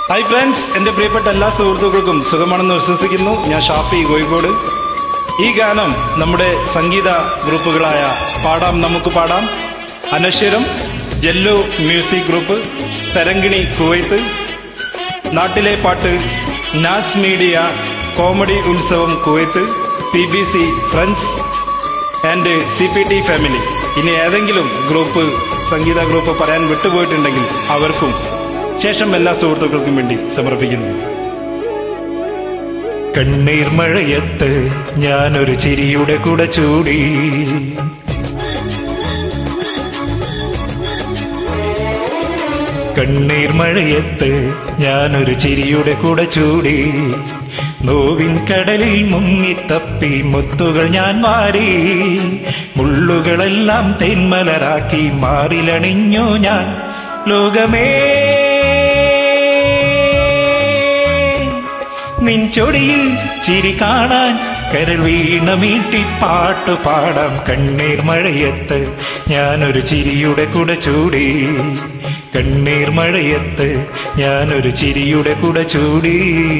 hi friends എൻ്റെ പ്രിയപ്പെട്ട എല്ലാ സുഹൃത്തുക്കൾക്കും സുഖമാണെന്ന് വിശ്വസിക്കുന്നു ഞാൻ ഷാഫി കോഴിക്കോട് ഈ ഗാനം നമ്മുടെ സംഗീത ഗ്രൂപ്പുകളായ പാടാം നമുക്ക് പാടാം അനശ്വരം ജെല്ലോ മ്യൂസിക് ഗ്രൂപ്പ് തരങ്കിണി കുവൈത്ത് നാട്ടിലെ പാട്ട് നാസ് മീഡിയ കോമഡി ഉത്സവം Kuwait P B C friends and C P T family ഇനി ഏതെങ്കിലും ഗ്രൂപ്പ് സംഗീത ഗ്രൂപ്പ് പറയാൻ വിട്ടുപോയിട്ടുണ്ടെങ്കിൽ അവർക്കും ശേഷം എല്ലാ സുഹൃത്തുക്കൾക്കും വേണ്ടി സമർപ്പിക്കുന്നു കണ്ണീർ മഴയത്ത് ഞാനൊരു ചിരിയുടെ കൂടെ ചൂടി കണ്ണീർ മഴയത്ത് ഞാനൊരു ചിരിയുടെ കൂടെ ചൂടി നോവിൻ കടലിൽ മുങ്ങിത്തപ്പി മുത്തുകൾ ഞാൻ മാറി മുള്ളുകളെല്ലാം തെന്മലരാക്കി മാറിലണിഞ്ഞു ഞാൻ ലോകമേ നിൻ ചൊടിയിൽ ചിരി കാണാൻ കരൾ വീണ മീട്ടി പാട്ടു പാടാം കണ്ണീർ മഴയത്ത് ഞാനൊരു ചിരിയുടെ കൂടെ ചൂടി കണ്ണീർ മഴയത്ത് ഞാനൊരു ചിരിയുടെ കൂടെ ചൂടി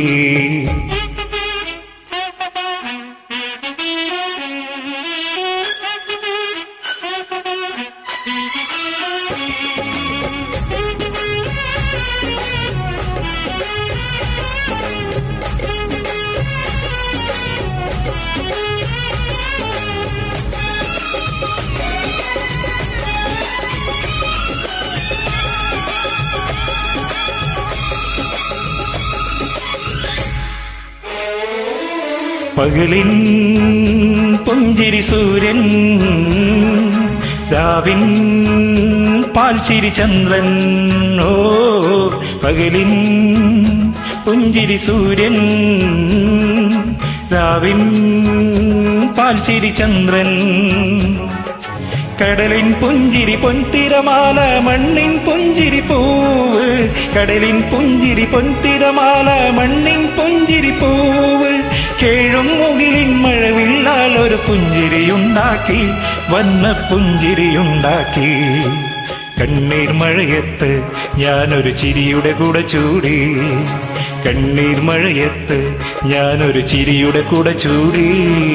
പകലിൻ പുഞ്ചിരി സൂര്യൻ രാവിൻ പാൽച്ചിരി ചന്ദ്രൻ ഓ പകലിൻ പുഞ്ചിരി സൂര്യൻ രാവിൻ പാൽച്ചിരി ചന്ദ്രൻ കടലിൻ പുഞ്ചിരി പൊൻതിരമാല മണ്ണിൻ പുഞ്ചിരി പൂവ് കടലിൻ പുഞ്ചിരി പൊൻതിരമാല മണ്ണിൻ പുഞ്ചിരി പൂവ് കേഴും മുകിലിൻ മഴവില്ലാൽ ഒരു പുഞ്ചിരിയുണ്ടാക്കി വന്ന പുഞ്ചിരിയുണ്ടാക്കി കണ്ണീർ മഴയത്ത് ഞാനൊരു ചിരിയുടെ കൂടെ ചൂടി കണ്ണീർ മഴയത്ത് ഞാനൊരു ചിരിയുടെ കൂടെ ചൂടി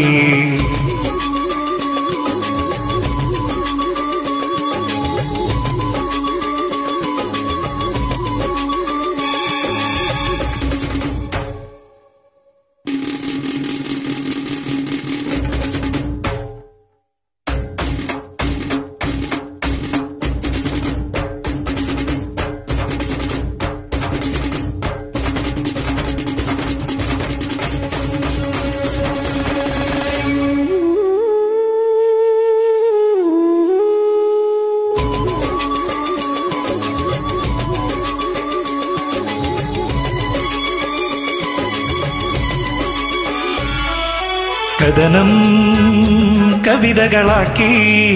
കഥനം കവിതകളാക്കി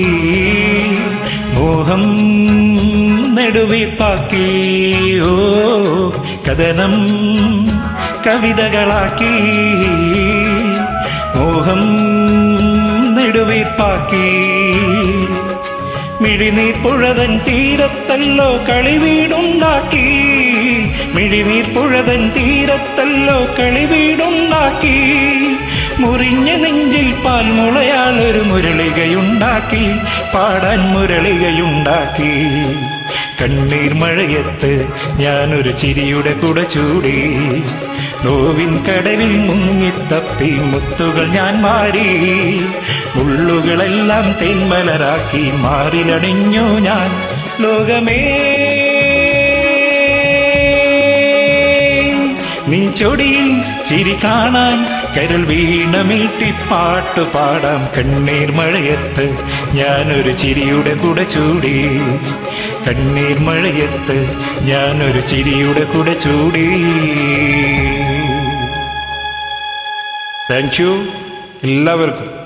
മോഹം നെടുവീപ്പാക്കി ഓ കഥനം കവിതകളാക്കി മോഹം നെടുവീപ്പാക്കി മിഴിനീർ പുഴതൻ തീരത്തല്ലോ കളിവീടുണ്ടാക്കി മിഴിനീർ പുഴതൻ തീരത്തല്ലോ കളിവീടുണ്ടാക്കി മുറിഞ്ഞ നെഞ്ചിൽ പാൽമുളയാൽ ഒരു മുരളികയുണ്ടാക്കി പാടാൻ മുരളികയുണ്ടാക്കി കണ്ണീർ മഴയത്ത് ഞാനൊരു ചിരിയുടെ കൂടെ ചൂടി നോവിൻ കടലിൽ മുങ്ങിത്തപ്പി മുത്തുകൾ ഞാൻ മാറി മുള്ളുകളെല്ലാം തെന്മലരാക്കി മാറിലണിഞ്ഞു ഞാൻ ലോകമേ നിൻചൊടിയിൽ ചിരി കാണാൻ കരൾ വീണ മീട്ടി പാട്ടു പാടാം കണ്ണീർ മഴയത്ത് ഞാനൊരു ചിരിയുടെ കൂടെ ചൂടി കണ്ണീർ മഴയത്ത് ഞാനൊരു ചിരിയുടെ കൂടെ ചൂടി താങ്ക് യു എല്ലാവർക്കും